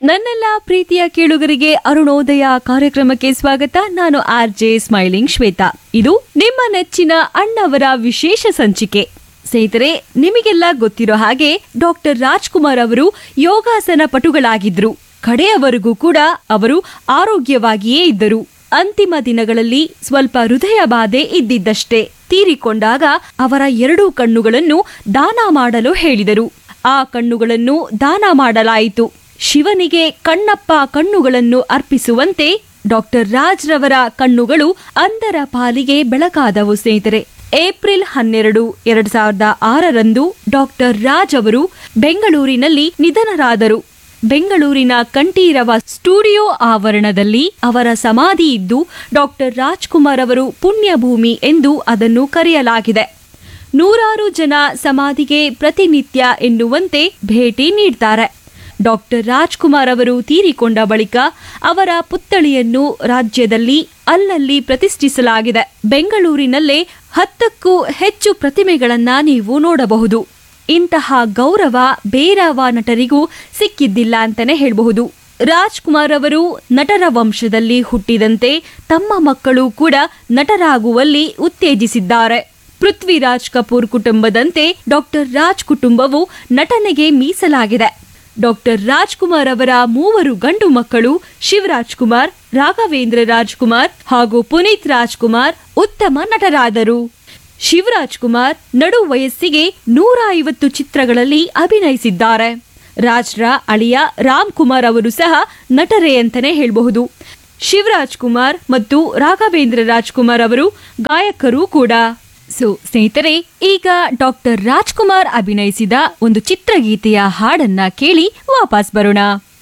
ನನ್ನೆಲ್ಲ ಪ್ರೀತಿಯ ಕೇಳುಗರಿಗೆ ಅರುಣೋದಯ ಕಾರ್ಯಕ್ರಮಕ್ಕೆ ಸ್ವಾಗತ ನಾನು ಆರ್ ಜೆ ಸ್ಮೈಲಿಂಗ್ ಶ್ವೇತಾ ಇದು ನಿಮ್ಮ ನೆಚ್ಚಿನ ಅಣ್ಣವರ ವಿಶೇಷ ಸಂಚಿಕೆ ಸ್ನೇಹಿತರೆ ನಿಮಗೆಲ್ಲ ಗೊತ್ತಿರೋ ಹಾಗೆ ಡಾಕ್ಟರ್ ರಾಜ್ಕುಮಾರ್ ಅವರು ಯೋಗಾಸನ ಪಟುಗಳಾಗಿದ್ರು ಕಡೆಯವರೆಗೂ ಕೂಡ ಅವರು ಆರೋಗ್ಯವಾಗಿಯೇ ಇದ್ದರು ಅಂತಿಮ ದಿನಗಳಲ್ಲಿ ಸ್ವಲ್ಪ ಹೃದಯ ಬಾಧೆ ಇದ್ದಿದ್ದಷ್ಟೇ ತೀರಿಕೊಂಡಾಗ ಅವರ ಎರಡೂ ಕಣ್ಣುಗಳನ್ನು ದಾನ ಮಾಡಲು ಹೇಳಿದರು ಆ ಕಣ್ಣುಗಳನ್ನು ದಾನ ಮಾಡಲಾಯಿತು ಶಿವನಿಗೆ ಕಣ್ಣಪ್ಪ ಕಣ್ಣುಗಳನ್ನು ಅರ್ಪಿಸುವಂತೆ ಡಾಕ್ಟರ್ ರಾಜ್ ರವರ ಕಣ್ಣುಗಳು ಅಂಧರ ಪಾಲಿಗೆ ಬೆಳಕಾದವು ಸ್ನೇಹಿತರೆ ಏಪ್ರಿಲ್ ಹನ್ನೆರಡು ಎರಡ್ ಸಾವಿರದ ಆರರಂದು ಡಾಕ್ಟರ್ ರಾಜ್ ಅವರು ಬೆಂಗಳೂರಿನಲ್ಲಿ ನಿಧನರಾದರು ಬೆಂಗಳೂರಿನ ಕಂಠೀರವ ಸ್ಟುಡಿಯೋ ಆವರಣದಲ್ಲಿ ಅವರ ಸಮಾಧಿ ಇದ್ದು ಡಾಕ್ಟರ್ ರಾಜ್ಕುಮಾರ್ ಅವರು ಪುಣ್ಯಭೂಮಿ ಎಂದು ಅದನ್ನು ಕರೆಯಲಾಗಿದೆ ನೂರಾರು ಜನ ಸಮಾಧಿಗೆ ಪ್ರತಿನಿತ್ಯ ಎನ್ನುವಂತೆ ಭೇಟಿ ನೀಡ್ತಾರೆ ಡಾಕ್ಟರ್ ರಾಜ್ಕುಮಾರ್ ಅವರು ತೀರಿಕೊಂಡ ಬಳಿಕ ಅವರ ಪುತ್ಥಳಿಯನ್ನು ರಾಜ್ಯದಲ್ಲಿ ಅಲ್ಲಲ್ಲಿ ಪ್ರತಿಷ್ಠಿಸಲಾಗಿದೆ ಬೆಂಗಳೂರಿನಲ್ಲೇ ಹತ್ತಕ್ಕೂ ಹೆಚ್ಚು ಪ್ರತಿಮೆಗಳನ್ನ ನೀವು ನೋಡಬಹುದು ಇಂತಹ ಗೌರವ ಬೇರಾವ ನಟರಿಗೂ ಸಿಕ್ಕಿದ್ದಿಲ್ಲ ಅಂತಾನೆ ಹೇಳಬಹುದು ರಾಜ್ಕುಮಾರ್ ಅವರು ನಟರ ವಂಶದಲ್ಲಿ ಹುಟ್ಟಿದಂತೆ ತಮ್ಮ ಮಕ್ಕಳು ಕೂಡ ನಟರಾಗುವಲ್ಲಿ ಉತ್ತೇಜಿಸಿದ್ದಾರೆ ಪೃಥ್ವಿರಾಜ್ ಕಪೂರ್ ಕುಟುಂಬದಂತೆ ಡಾಕ್ಟರ್ ರಾಜ್ ಕುಟುಂಬವು ನಟನೆಗೆ ಮೀಸಲಾಗಿದೆ ಡಾಕ್ಟರ್ ರಾಜ್ಕುಮಾರ್ ಅವರ ಮೂವರು ಗಂಡು ಮಕ್ಕಳು ಶಿವರಾಜ್ ಕುಮಾರ್ ರಾಘವೇಂದ್ರ ರಾಜ್ಕುಮಾರ್ ಹಾಗೂ ಪುನೀತ್ ರಾಜ್ಕುಮಾರ್ ಉತ್ತಮ ನಟರಾದರು ಶಿವರಾಜ್ ಕುಮಾರ್ ನಡು ವಯಸ್ಸಿಗೆ ನೂರ ಐವತ್ತು ಚಿತ್ರಗಳಲ್ಲಿ ಅಭಿನಯಿಸಿದ್ದಾರೆ ರಾಜ್ರ ಅಳಿಯ ರಾಮ್ ಕುಮಾರ್ ಅವರು ಸಹ ನಟರೇ ಅಂತಾನೆ ಹೇಳಬಹುದು ಶಿವರಾಜ್ ಕುಮಾರ್ ಮತ್ತು ರಾಘವೇಂದ್ರ ರಾಜ್ಕುಮಾರ್ ಅವರು ಗಾಯಕರು ಕೂಡ ಸೊ ಸ್ನೇಹಿತರೆ ಈಗ ಡಾಕ್ಟರ್ ರಾಜ್ಕುಮಾರ್ ಅಭಿನಯಿಸಿದ ಒಂದು ಚಿತ್ರಗೀತೆಯ ಹಾಡನ್ನ ಕೇಳಿ ವಾಪಸ್ ಬರೋಣ